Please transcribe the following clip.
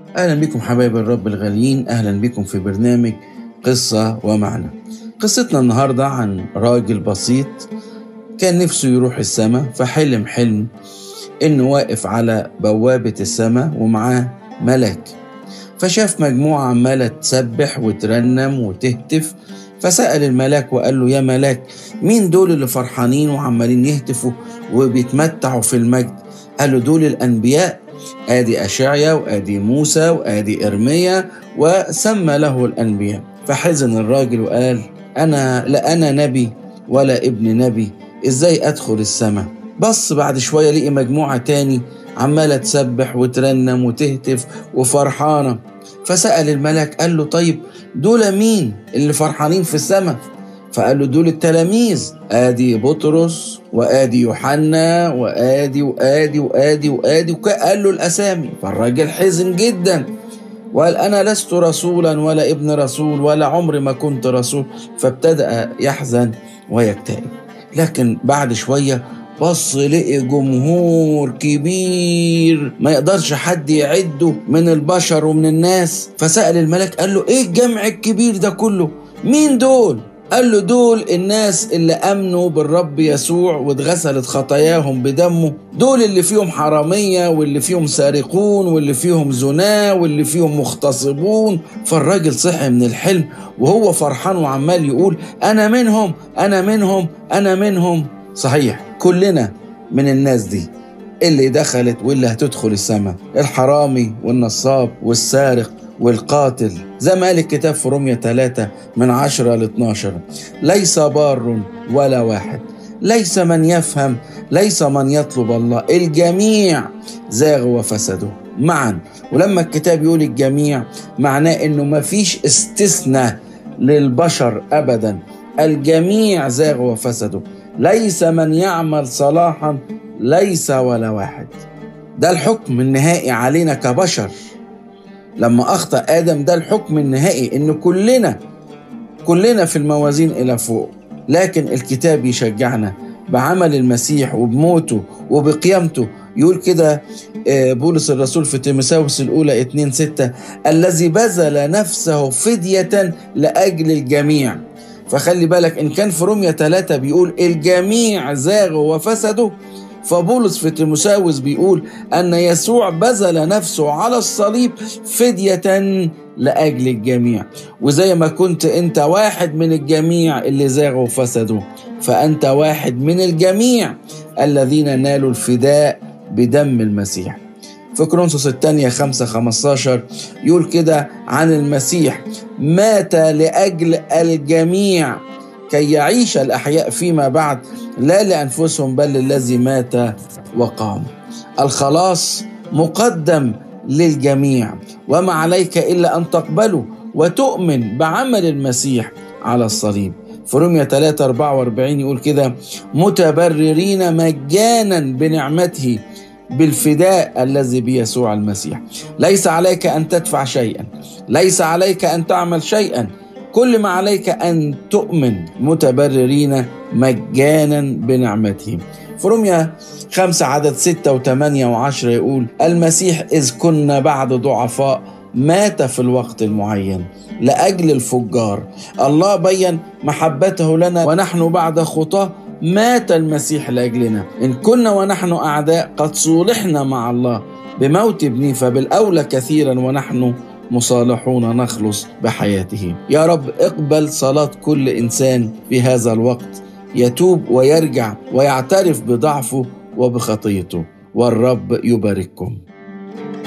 أهلا بكم حبايب الرب الغاليين أهلا بكم في برنامج قصة ومعنى قصتنا النهاردة عن راجل بسيط كان نفسه يروح السماء فحلم حلم إنه واقف على بوابة السماء ومعاه ملاك فشاف مجموعة عمالة تسبح وترنم وتهتف فسأل الملاك وقال له يا ملاك مين دول اللي فرحانين وعمالين يهتفوا وبيتمتعوا في المجد قال له دول الأنبياء آدي أشعيا وآدي موسى وآدي إرميا وسمى له الأنبياء فحزن الراجل وقال أنا لا أنا نبي ولا ابن نبي إزاي أدخل السماء بص بعد شوية لقي مجموعة تاني عمالة تسبح وترنم وتهتف وفرحانة فسأل الملك قال له طيب دول مين اللي فرحانين في السماء فقال له دول التلاميذ ادي بطرس وادي يوحنا وادي وادي وادي وادي قال له الاسامي فالراجل حزن جدا وقال انا لست رسولا ولا ابن رسول ولا عمري ما كنت رسول فابتدا يحزن ويكتئب لكن بعد شويه بص لقي جمهور كبير ما يقدرش حد يعده من البشر ومن الناس فسأل الملك قال له ايه الجمع الكبير ده كله مين دول قال له دول الناس اللي امنوا بالرب يسوع واتغسلت خطاياهم بدمه دول اللي فيهم حراميه واللي فيهم سارقون واللي فيهم زنا واللي فيهم مغتصبون فالراجل صحي من الحلم وهو فرحان وعمال يقول انا منهم انا منهم انا منهم صحيح كلنا من الناس دي اللي دخلت واللي هتدخل السماء الحرامي والنصاب والسارق والقاتل زي ما قال الكتاب في رومية 3 من 10 ل 12 ليس بار ولا واحد ليس من يفهم ليس من يطلب الله الجميع زاغوا وفسدوا معا ولما الكتاب يقول الجميع معناه انه ما فيش استثناء للبشر ابدا الجميع زاغوا وفسدوا ليس من يعمل صلاحا ليس ولا واحد ده الحكم النهائي علينا كبشر لما اخطا ادم ده الحكم النهائي ان كلنا كلنا في الموازين الى فوق لكن الكتاب يشجعنا بعمل المسيح وبموته وبقيامته يقول كده بولس الرسول في تيموثاوس الأولى 2 6 الذي بذل نفسه فدية لأجل الجميع فخلي بالك إن كان في رومية 3 بيقول الجميع زاغوا وفسدوا فبولس في تيموساوس بيقول أن يسوع بذل نفسه على الصليب فدية لأجل الجميع وزي ما كنت أنت واحد من الجميع اللي زاغوا وفسدوا فأنت واحد من الجميع الذين نالوا الفداء بدم المسيح في كرونسوس الثانية خمسة خمستاشر يقول كده عن المسيح مات لأجل الجميع كي يعيش الأحياء فيما بعد لا لأنفسهم بل للذي مات وقام الخلاص مقدم للجميع وما عليك إلا أن تقبله وتؤمن بعمل المسيح على الصليب في رومية 3 44 يقول كده متبررين مجانا بنعمته بالفداء الذي بيسوع المسيح ليس عليك أن تدفع شيئا ليس عليك أن تعمل شيئا كل ما عليك أن تؤمن متبررين مجانا بنعمته في روميا خمسة عدد ستة وثمانية وعشرة يقول المسيح إذ كنا بعد ضعفاء مات في الوقت المعين لأجل الفجار الله بين محبته لنا ونحن بعد خطاه مات المسيح لأجلنا إن كنا ونحن أعداء قد صولحنا مع الله بموت ابنه فبالأولى كثيرا ونحن مصالحون نخلص بحياته يا رب اقبل صلاة كل إنسان في هذا الوقت يتوب ويرجع ويعترف بضعفه وبخطيته والرب يبارككم